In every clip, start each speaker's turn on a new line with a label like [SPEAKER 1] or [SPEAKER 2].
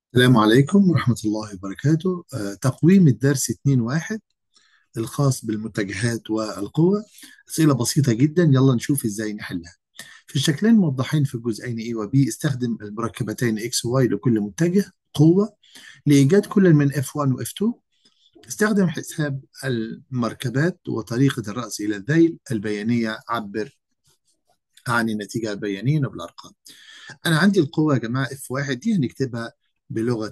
[SPEAKER 1] السلام عليكم ورحمة الله وبركاته آه، تقويم الدرس 2.1 الخاص بالمتجهات والقوة أسئلة بسيطة جدا يلا نشوف إزاي نحلها في الشكلين موضحين في الجزئين A و B استخدم المركبتين X و Y لكل متجه قوة لإيجاد كل من F1 و F2 استخدم حساب المركبات وطريقة الرأس إلى الذيل البيانية عبر عن النتيجة البيانية بالأرقام أنا عندي القوة يا جماعة F1 دي هنكتبها بلغه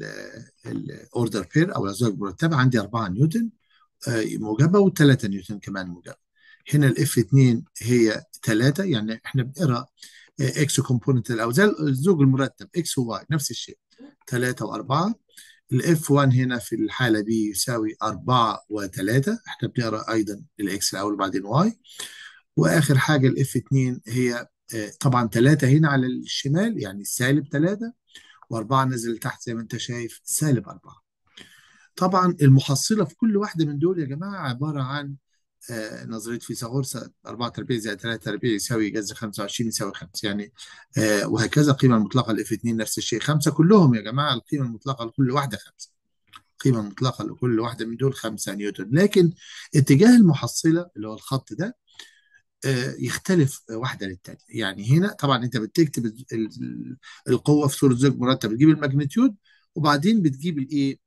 [SPEAKER 1] الاوردر بير او الازواج المرتبه عندي 4 نيوتن آه، موجبه و3 نيوتن كمان موجبه هنا الاف 2 هي 3 يعني احنا بنقرا اكس كومبوننت او زي الزوج المرتب اكس وواي نفس الشيء 3 و4 الاف 1 هنا في الحاله دي يساوي 4 و3 احنا بنقرا ايضا الاكس الاول وبعدين واي واخر حاجه الاف 2 هي آه، طبعا 3 هنا على الشمال يعني سالب 3 وأربعة نزل لتحت زي ما أنت شايف سالب أربعة طبعا المحصلة في كل واحدة من دول يا جماعة عبارة عن آه نظرية فيثاغورس 4 تربيع زائد 3 تربيع يساوي جذر 25 يساوي 5 يعني آه وهكذا القيمة المطلقة لاف 2 نفس الشيء 5 كلهم يا جماعة القيمة المطلقة لكل واحدة 5 القيمة المطلقة لكل واحدة من دول 5 نيوتن لكن اتجاه المحصلة اللي هو الخط ده آه، يختلف واحده للتانيه يعني هنا طبعا انت بتكتب القوه في صوره زوج مرتب بتجيب الماجنتيود وبعدين بتجيب الايه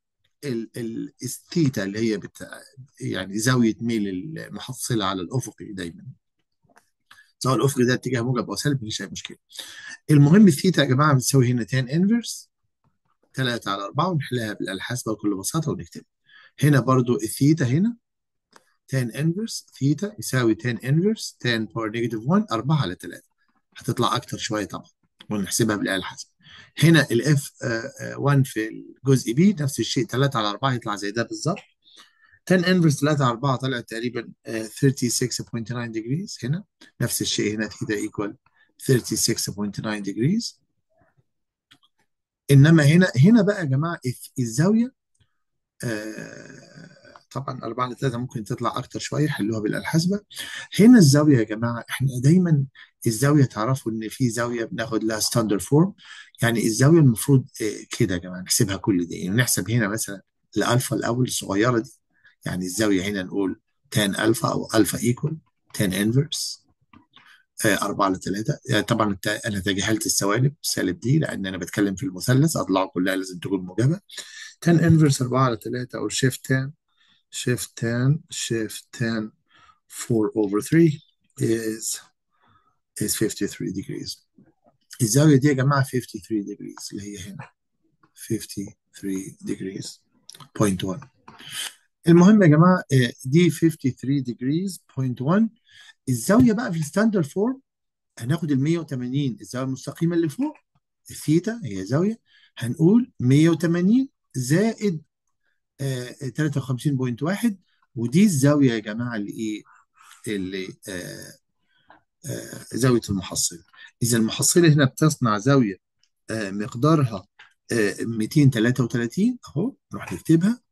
[SPEAKER 1] الثيتا اللي هي بت يعني زاويه ميل المحصله على الافقي دايما سواء الافقي ده اتجاه موجب او سالب مفيش اي مشكله المهم الثيتا يا جماعه بتساوي هنا تان انفرس 3 على 4 ونحلها بالحاسبه بكل بساطه ونكتبها هنا برضو الثيتا هنا tan inverse ثيتا يساوي tan inverse tan باور نيجاتيف 1 4 على 3 هتطلع اكتر شويه طبعا ونحسبها بالاله الحاسبه هنا الاف 1 في الجزء بي نفس الشيء 3 على 4 يطلع زي ده بالظبط tan inverse 3 على 4 طلع تقريبا 36.9 degrees هنا نفس الشيء هنا ثيتا ايكوال 36.9 degrees انما هنا هنا بقى يا جماعه الزاويه آه طبعا 4 ل 3 ممكن تطلع اكتر شويه حلوها بالاله الحاسبه هنا الزاويه يا جماعه احنا دايما الزاويه تعرفوا ان في زاويه بناخد لها ستاندرد فورم يعني الزاويه المفروض آه، كده يا جماعه نحسبها كل دي يعني نحسب هنا مثلا الالفا الاول الصغيره دي يعني الزاويه هنا نقول تان الفا او الفا ايكوال تان انفرس 4 ل 3 يعني طبعا انا تجاهلت السوالب السالب دي لان انا بتكلم في المثلث اضلاعه كلها لازم تكون موجبه تان انفرس 4 على 3 او شيفت تان shift 10 shift 10 4 over 3 is is 53 degrees الزاوية دي يا جماعة 53 degrees اللي هي هنا 53 degrees point 1 المهم يا جماعة دي 53 degrees point 1 الزاوية بقى في الستاندرد فورم هناخد ال 180 الزاوية المستقيمة اللي فوق الثيتا هي زاوية هنقول 180 زائد 53.1 ودي الزاويه يا جماعه اللي ايه اللي آه آه زاويه المحصله اذا المحصله هنا بتصنع زاويه آه مقدارها 233 اهو نروح نكتبها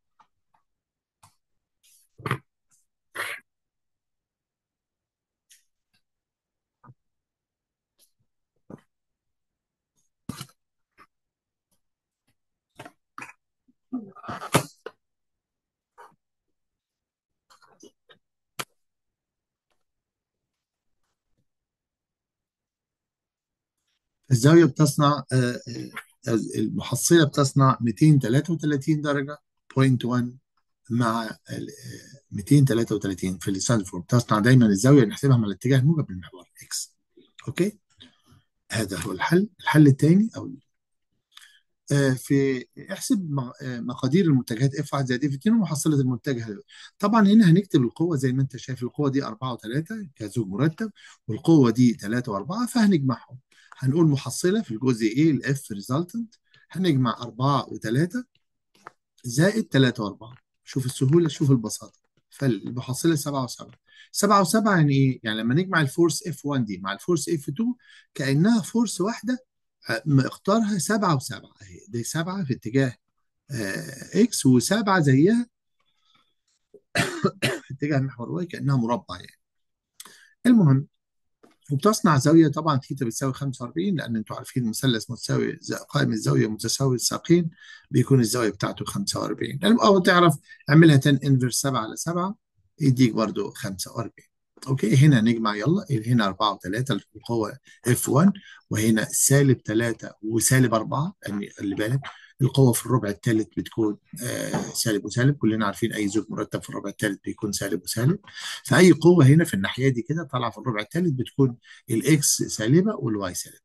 [SPEAKER 1] الزاوية بتصنع آه، آه، المحصلة بتصنع 233 درجة 0.1 مع 233 في الستاندفورد بتصنع دايما الزاوية نحسبها مع الاتجاه الموجب للمحور اكس اوكي هذا هو الحل الحل الثاني او آه، في احسب مقادير المتجهات اف 1 زائد اف 2 ومحصله المتجه طبعا هنا هنكتب القوه زي ما انت شايف القوه دي 4 و3 كزوج مرتب والقوه دي 3 و4 فهنجمعهم هنقول محصلة في الجزء A الاف ريزلتنت هنجمع 4 و3 زائد 3 و4 شوف السهولة شوف البساطة فالمحصلة 7 و7 7 و7 يعني ايه؟ يعني لما نجمع الفورس اف 1 دي مع الفورس اف 2 كأنها فورس واحدة آه، مقدارها 7 و7 اهي دي 7 في اتجاه اكس آه، و7 زيها في اتجاه محور واي كأنها مربع يعني المهم وبتصنع زاويه طبعا ثيتا بتساوي 45 لان انتوا عارفين مثلث متساوي ز- قائم الزاويه متساوي الساقين بيكون الزاويه بتاعته 45 يعني او تعرف اعملها 10 انفرس 7 على 7 يديك برضو 45 اوكي هنا نجمع يلا هنا 4 و3 القوه اف 1 وهنا سالب 3 وسالب 4 يعني خلي بالك القوه في الربع الثالث بتكون آه سالب وسالب كلنا عارفين اي زوج مرتب في الربع الثالث بيكون سالب وسالب فاي قوه هنا في الناحيه دي كده طالعه في الربع الثالث بتكون الاكس سالبه والواي سالب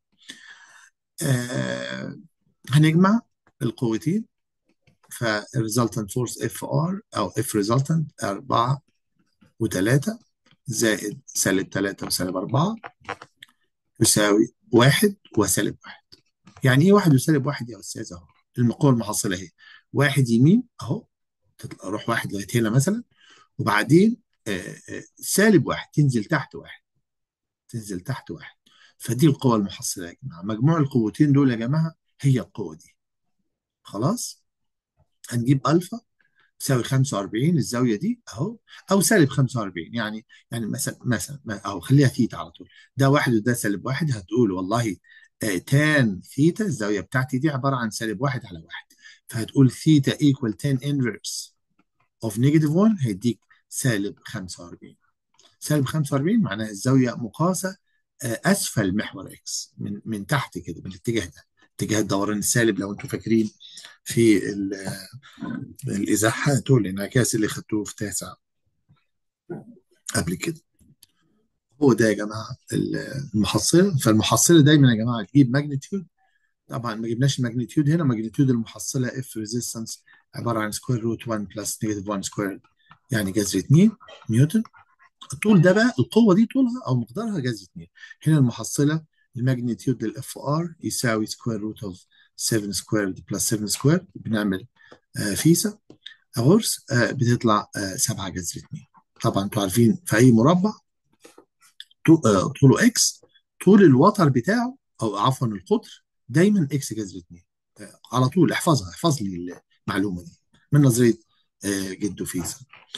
[SPEAKER 1] آه هنجمع القوتين فالريزلتنت فورس اف ار او اف ريزلتنت 4 و3 زائد سالب 3 وسالب 4 يساوي 1 وسالب 1 يعني ايه 1 وسالب 1 يا استاذ اهو القوه المحصله اهي واحد يمين اهو تطلع روح واحد لغايه هنا مثلا وبعدين آه، آه، سالب واحد تنزل تحت واحد تنزل تحت واحد فدي القوة المحصلة يا جماعة مجموع القوتين دول يا جماعة هي القوة دي خلاص هنجيب ألفا تساوي 45 الزاوية دي أهو أو سالب 45 يعني يعني مثلا مثلا أو خليها ثيتا على طول ده واحد وده سالب واحد هتقول والله آه تان ثيتا الزاوية بتاعتي دي عبارة عن سالب واحد على واحد فهتقول ثيتا ايكوال تان انفرس اوف نيجاتيف 1 هيديك سالب 45 سالب 45 معناها الزاويه مقاسه آه، اسفل محور اكس من من تحت كده من الاتجاه ده اتجاه الدوران السالب لو انتم فاكرين في ال- آه، الازاحات والانعكاس اللي خدتوه في تاسع قبل كده هو ده يا جماعه ال- المحصله فالمحصله دايما يا جماعه تجيب ماجنتيود طبعا ما جبناش الماجنتيود هنا ماجنتيود المحصله اف ريزيستنس عباره عن سكوير روت 1 بلس نيجاتيف 1 سكوير يعني جذر 2 نيوتن الطول ده بقى القوه دي طولها او مقدارها جذر 2 هنا المحصله الماجنتيود للاف ار يساوي سكوير روت اوف 7 سكوير بلس 7 سكوير بنعمل آه فيسا غرس آه بتطلع آه 7 جذر 2 طبعا انتوا عارفين في اي مربع طو- آه، طوله اكس طول الوتر بتاعه او عفوا القطر دايما اكس جذر 2 آه، على طول احفظها احفظ لي المعلومه دي من نظريه آه، جدو فيسا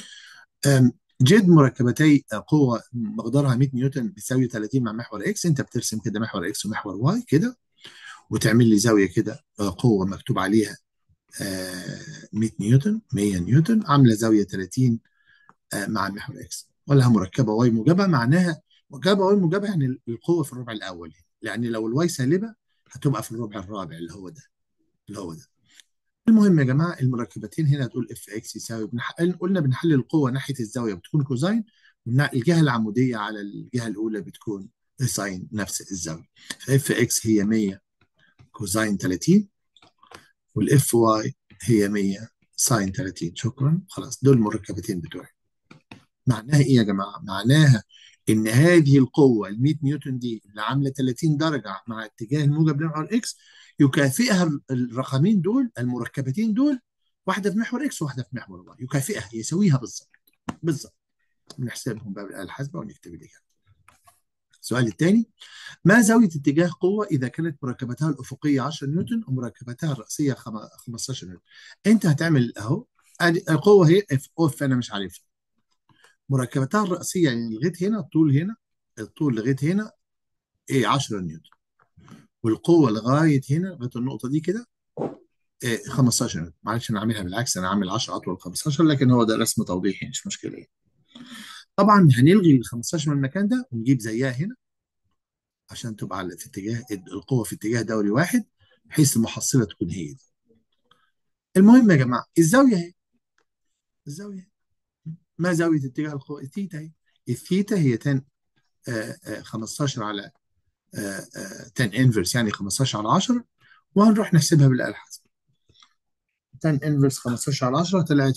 [SPEAKER 1] آم، جد مركبتي قوة مقدارها 100 نيوتن بتساوي 30 مع محور اكس انت بترسم كده محور اكس ومحور واي كده وتعمل لي زاوية كده آه، قوة مكتوب عليها آه، 100 نيوتن 100 نيوتن عاملة زاوية 30 آه، مع محور اكس ولها مركبة واي موجبة معناها مركبة واي موجبة يعني القوة في الربع الأول لأن لو الواي سالبة هتبقى في الربع الرابع اللي هو ده اللي هو ده المهم يا جماعه المركبتين هنا هتقول اف اكس يساوي بنح... قلنا بنحلل القوه ناحيه الزاويه بتكون كوزاين والجهه العموديه على الجهه الاولى بتكون ساين نفس الزاويه فاف اكس هي 100 كوزاين 30 والاف واي هي 100 ساين 30 شكرا خلاص دول المركبتين بتوعي معناها ايه يا جماعه؟ معناها ان هذه القوه ال 100 نيوتن دي اللي عامله 30 درجه مع اتجاه الموجب لمحور اكس يكافئها الرقمين دول المركبتين دول واحده في محور اكس وواحده في محور واي يكافئها يساويها بالظبط بالظبط بنحسبهم بقى بالآلة الحاسبه ونكتب الاجابه. السؤال الثاني ما زاويه اتجاه قوه اذا كانت مركبتها الافقيه 10 نيوتن ومركبتها الراسيه خم- 15 نيوتن؟ انت هتعمل اهو أدي القوه هي اف اوف انا مش عارفها مركبتها الرأسية يعني لغاية هنا الطول هنا الطول لغاية هنا ايه 10 نيوتن والقوة لغاية هنا لغاية النقطة دي كده إيه 15 نيوتن معلش انا عاملها بالعكس انا عامل 10 اطول 15 لكن هو ده رسم توضيحي مش مشكلة يعني. طبعا هنلغي ال 15 من المكان ده ونجيب زيها هنا عشان تبقى على في اتجاه القوة في اتجاه دوري واحد بحيث المحصلة تكون هي دي المهم يا جماعة الزاوية اهي الزاوية اهي ما زاوية اتجاه القوة الثيتا اهي الثيتا هي 10 آه، آه، 15 على آه، آه، 10 انفرس يعني 15 على 10 وهنروح نحسبها بالآلة الحاسبة 10 انفرس 15 على 10 طلعت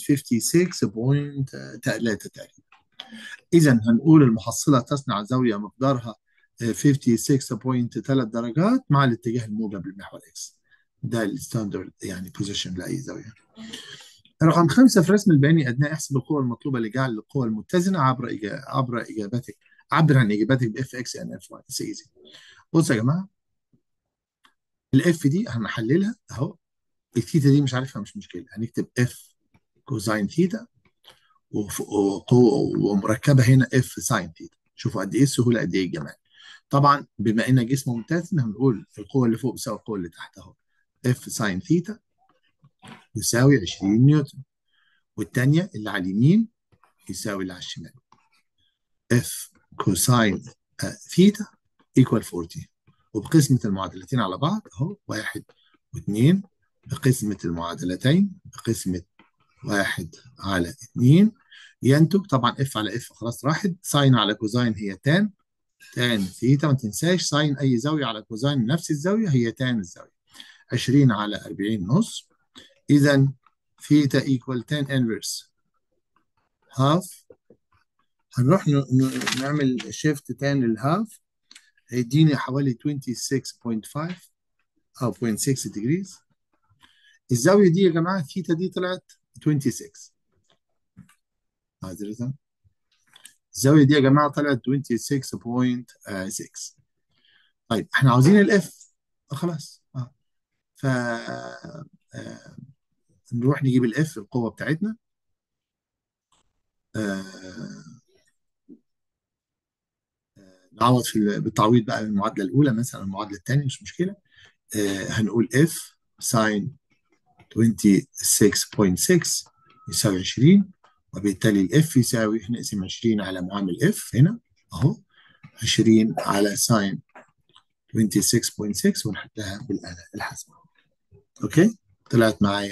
[SPEAKER 1] 56.3 تقريبا إذا هنقول المحصلة تصنع زاوية مقدارها آه، 56.3 درجات مع الاتجاه الموجب للمحور اكس ده الستاندرد يعني بوزيشن لأي زاوية رقم خمسة في رسم البياني أثناء احسب القوة المطلوبة لجعل القوة المتزنة عبر إجا... عبر إجابتك عبر عن إجابتك بإف إكس إن إف واي إيزي بصوا يا جماعة الاف دي هنحللها اهو الثيتا دي مش عارفها مش مشكله هنكتب اف كوزاين ثيتا وف- وقوة- ومركبه هنا اف ساين ثيتا شوفوا قد ايه السهوله قد ايه الجمال طبعا بما ان جسم ممتاز هنقول القوه اللي فوق بتساوي القوه اللي تحت اهو اف ساين ثيتا يساوي 20 نيوتن والثانيه اللي على اليمين يساوي اللي على الشمال اف كوساين ثيتا ايكوال 40 وبقسمة المعادلتين على بعض اهو واحد واثنين بقسمة المعادلتين بقسمة واحد على اثنين ينتج طبعا اف على اف خلاص راحت ساين على كوزاين هي تان تان ثيتا ما تنساش ساين اي زاويه على كوزاين نفس الزاويه هي تان الزاويه 20 على 40 نص اذا ثيتا ايكوال تان انفرس هاف هنروح ن- ن- نعمل شيفت تان للهاف هيديني حوالي 26.5 او 0.6 ديجريز الزاويه دي يا جماعه ثيتا دي طلعت 26 معذره الزاويه دي يا جماعه طلعت 26.6 طيب احنا عاوزين الاف خلاص اه ف آه، نروح نجيب الاف القوه بتاعتنا آه، نعوض في ال- بالتعويض بقى المعادله الاولى مثلا المعادله الثانيه مش مشكله آه، هنقول اف ساين 26.6 يساوي 20 وبالتالي الاف يساوي نقسم 20 على معامل اف هنا اهو 20 على ساين 26.6 ونحطها بالآلة الحاسبة اوكي طلعت معايا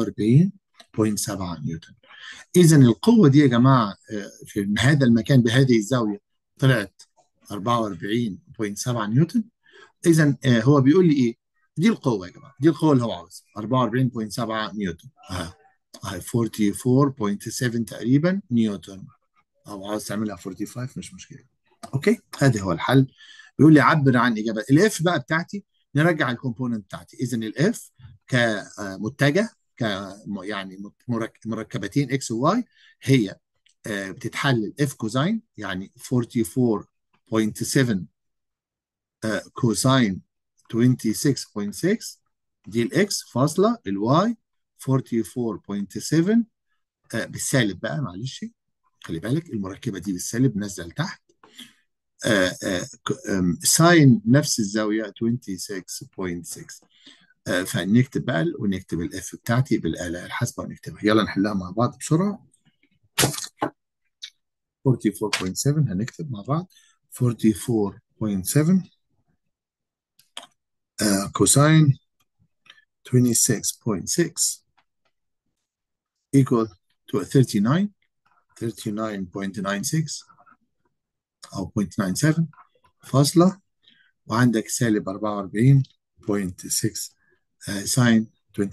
[SPEAKER 1] 44.7 نيوتن اذا القوة دي يا جماعة آه، في هذا المكان بهذه الزاوية طلعت 44.7 نيوتن اذا آه، هو بيقول لي ايه دي القوة يا جماعة دي القوة اللي هو عاوزها 44.7 نيوتن اها اهي 44.7 تقريبا نيوتن او عاوز تعملها 45 مش مشكلة اوكي هذا هو الحل بيقول لي عبر عن اجابه الاف بقى بتاعتي نرجع الكومبوننت بتاعتي اذا الاف كمتجه ك يعني مرك- مركبتين اكس وواي هي آه، بتتحلل اف كوزاين يعني 44.7 آه، كوساين 26.6 دي الاكس فاصله الواي 44.7 آه، بالسالب بقى معلش خلي بالك المركبه دي بالسالب نازله لتحت آه، آه، ك- آم، ساين نفس الزاويه 26.6 آه، فنكتب بقى ال- ونكتب الاف بتاعتي بالاله الحاسبه ونكتبها يلا نحلها مع بعض بسرعه 44.7 هنكتب مع بعض 44.7 آه، كوساين 26.6 equal to 39 39.96 او 0.97 فاصله وعندك سالب 44.6 آه، ساين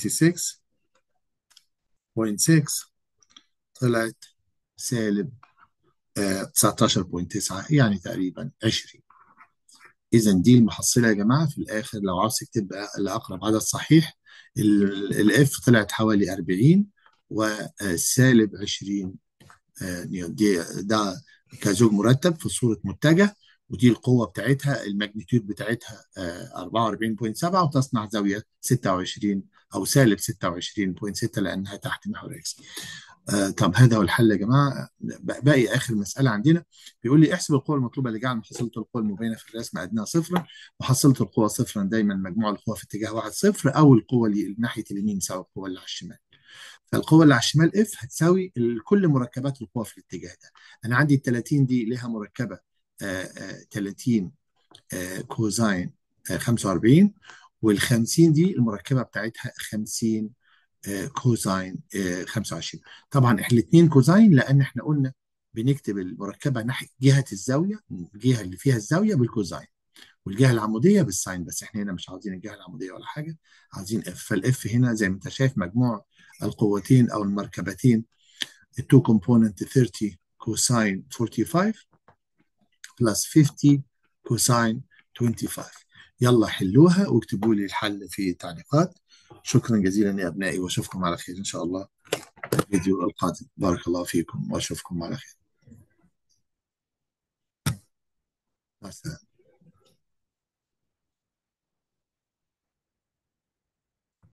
[SPEAKER 1] 26.6 طلعت سالب آه، 19.9 يعني تقريبا 20 اذا دي المحصله يا جماعه في الاخر لو عاوز تكتب بقى لاقرب عدد صحيح الاف طلعت حوالي 40 وسالب 20 آه، نيوتن دي ده كزوج مرتب في صوره متجه ودي القوه بتاعتها الماجنتيود بتاعتها آه، 44.7 وتصنع زاويه 26 او سالب 26.6 لانها تحت محور اكس آه، طب هذا هو الحل يا جماعه باقي اخر مساله عندنا بيقول لي احسب القوه المطلوبه لجعل محصله القوه المبينه في الرسم ادناها صفرا محصله القوه صفرا دايما مجموع القوى في اتجاه واحد صفر او القوه اللي ناحيه اليمين تساوي القوه اللي على الشمال فالقوه اللي على الشمال اف هتساوي ال- كل مركبات القوى في الاتجاه ده انا عندي ال 30 دي لها مركبه آه، آه، 30 آه، كوزاين آه، 45 وال 50 دي المركبه بتاعتها 50 آه، كوزاين آه، 25 طبعا احنا الاثنين كوزاين لان احنا قلنا بنكتب المركبه ناحيه جهه الزاويه الجهه اللي فيها الزاويه بالكوزاين والجهه العموديه بالساين بس احنا هنا مش عاوزين الجهه العموديه ولا حاجه عاوزين اف فالاف هنا زي ما انت شايف مجموع القوتين او المركبتين التو كومبوننت 30 كوساين 45 بلس 50 كوساين 25 يلا حلوها واكتبوا لي الحل في التعليقات شكرا جزيلا يا ابنائي واشوفكم على خير ان شاء الله في الفيديو القادم بارك الله فيكم واشوفكم على خير مع السلامه